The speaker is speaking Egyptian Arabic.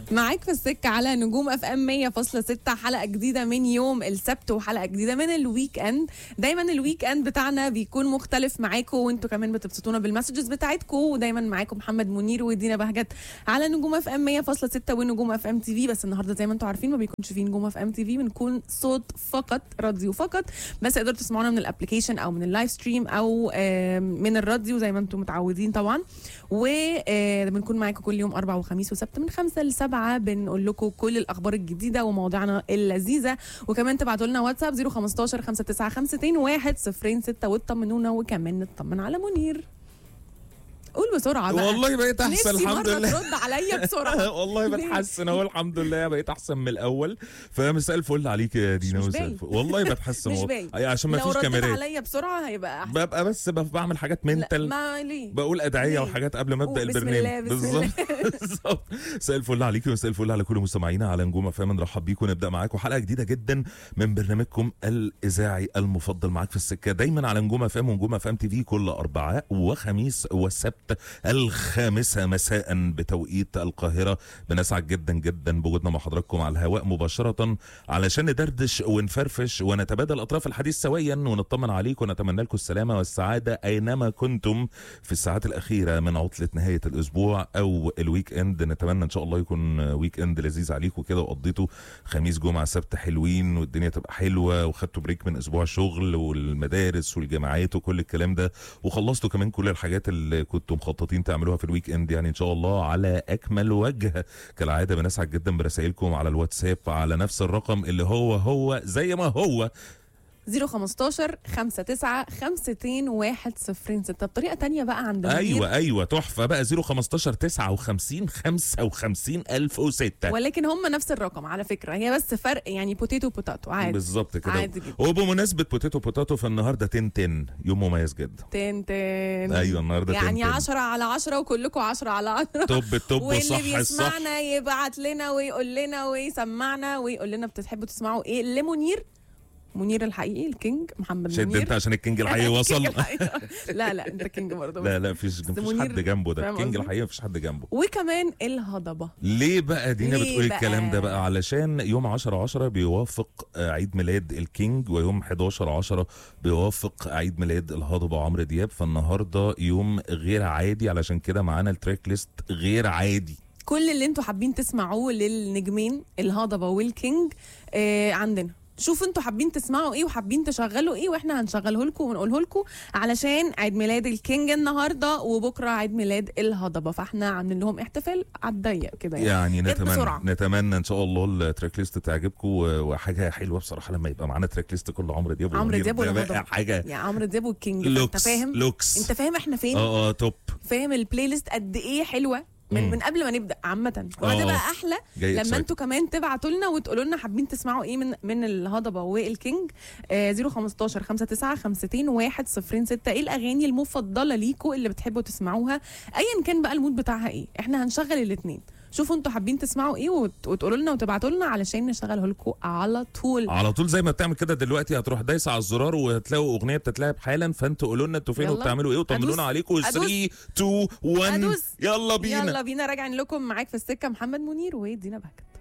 معاك في السكة على نجوم اف ام 100.6 حلقة جديدة من يوم السبت وحلقة جديدة من الويك اند دايما الويك اند بتاعنا بيكون مختلف معاكم وانتوا كمان بتبسطونا بالمسجز بتاعتكم ودايما معاكم محمد منير ودينا بهجت على نجوم اف ام 100.6 ونجوم اف ام تي في بس النهارده زي ما انتوا عارفين ما بيكونش في نجوم اف ام تي في بنكون صوت فقط راديو فقط بس تقدروا تسمعونا من الابلكيشن او من اللايف ستريم او آه، من الراديو زي ما انتم متعودين طبعا وبنكون معاكم كل يوم اربع وخميس وسبت من خمسة لسبعة بنقول لكم كل الاخبار الجديده ومواضيعنا اللذيذه وكمان تبعتوا لنا واتساب 015 5952 1 0 6 وتطمنونا وكمان نطمن على منير قول بسرعه بقى والله بقيت احسن نفسي الحمد مرة لله ترد عليا بسرعه والله ليه؟ بتحسن اهو الحمد لله بقيت احسن من الاول فمساء الفل عليك يا دينا مش مساء باين. الفل والله بتحسن مش والله. باين. أي عشان ما لو فيش رديت كاميرات عليا بسرعه هيبقى احسن ببقى بس ب- بعمل حاجات لا منتل ما ليه بقول ادعيه ليه؟ وحاجات قبل ما ابدا قول بسم البرنامج الله، بسم الله. بالظبط بالظبط مساء الفل عليكم ومساء الفل على كل مستمعينا على نجوم افلام نرحب بيكم نبدا معاكم حلقه جديده جدا من برنامجكم الاذاعي المفضل معاك في السكه دايما على نجوم افلام ونجوم افلام تي في كل اربعاء وخميس والسبت الخامسه مساء بتوقيت القاهره بنسعد جدا جدا بوجودنا مع حضراتكم على الهواء مباشره علشان ندردش ونفرفش ونتبادل اطراف الحديث سويا ونطمن عليكم ونتمنى لكم السلامه والسعاده اينما كنتم في الساعات الاخيره من عطله نهايه الاسبوع او الويك اند نتمنى ان شاء الله يكون ويك اند لذيذ عليكم كده وقضيتوا خميس جمعه سبت حلوين والدنيا تبقى حلوه وخدتوا بريك من اسبوع شغل والمدارس والجامعات وكل الكلام ده وخلصتوا كمان كل الحاجات اللي كنتوا مخططين تعملوها في الويك اند يعني ان شاء الله على اكمل وجه كالعاده بنسعد جدا برسائلكم على الواتساب على نفس الرقم اللي هو هو زي ما هو 015 59 52 1 0 6 بطريقه تانية بقى عند منير ايوه ايوه تحفه بقى 015 59 55 1006 ولكن هم نفس الرقم على فكره هي بس فرق يعني بوتيتو بوتاتو عادي بالظبط كده عادي جدا. وبمناسبه بوتيتو بوتاتو فالنهارده تن يوم مميز جدا تن تن ايوه النهارده يعني تن 10 على 10 وكلكم 10 على 10 توب التوب واللي صح الصح بيسمعنا يبعت لنا ويقول لنا ويسمعنا ويقول لنا بتحبوا تسمعوا ايه لمنير منير الحقيقي الكينج محمد شد منير انت عشان الكينج الحقيقي وصل الكينج الحقيقي. لا لا انت كينج برضه لا لا مفيش مفيش منير حد جنبه ده فاهم الكينج قصدي؟ الحقيقي مفيش حد جنبه وكمان الهضبه ليه بقى دينا ليه بتقول بقى؟ الكلام ده بقى علشان يوم 10 10 بيوافق آه، عيد ميلاد الكينج ويوم 11 10 بيوافق عيد ميلاد الهضبة عمرو دياب فالنهارده يوم غير عادي علشان كده معانا التراك ليست غير عادي كل اللي انتوا حابين تسمعوه للنجمين الهضبه والكينج آه عندنا شوفوا انتوا حابين تسمعوا ايه وحابين تشغلوا ايه واحنا هنشغله لكم ونقوله لكم علشان عيد ميلاد الكينج النهارده وبكره عيد ميلاد الهضبه فاحنا عاملين لهم احتفال على الضيق كده يعني, يعني جت نتمنى بسرعة. نتمنى ان شاء الله التراك ليست تعجبكم و- وحاجه حلوه بصراحه لما يبقى معانا تراك ليست كل عمرو دياب عمرو ومنير. دياب ده بقى والهضبة. حاجه يا عمرو دياب والكينج فانت لوكس فاهم لوكس انت فاهم احنا فين اه اه توب فاهم البلاي ليست قد ايه حلوه من, مم. من قبل ما نبدا عامه وهتبقى آه. احلى جاي لما excited. انتوا كمان تبعتوا لنا وتقولوا لنا حابين تسمعوا ايه من من الهضبه والكينج آه 015 59 50 1 0 6 ايه الاغاني المفضله ليكوا اللي بتحبوا تسمعوها ايا كان بقى المود بتاعها ايه احنا هنشغل الاثنين شوفوا انتوا حابين تسمعوا ايه وت- وتقولوا لنا وتبعتوا لنا علشان نشغله لكم على طول على طول زي ما بتعمل كده دلوقتي هتروح دايسه على الزرار وهتلاقوا اغنيه بتتلعب حالا فانتوا قولوا لنا انتوا فين يلا. وبتعملوا ايه أدوس. وطمنونا عليكم 3 أدوس. 2 1 أدوس. يلا بينا يلا بينا راجعين لكم معاك في السكه محمد منير ودينا بهجت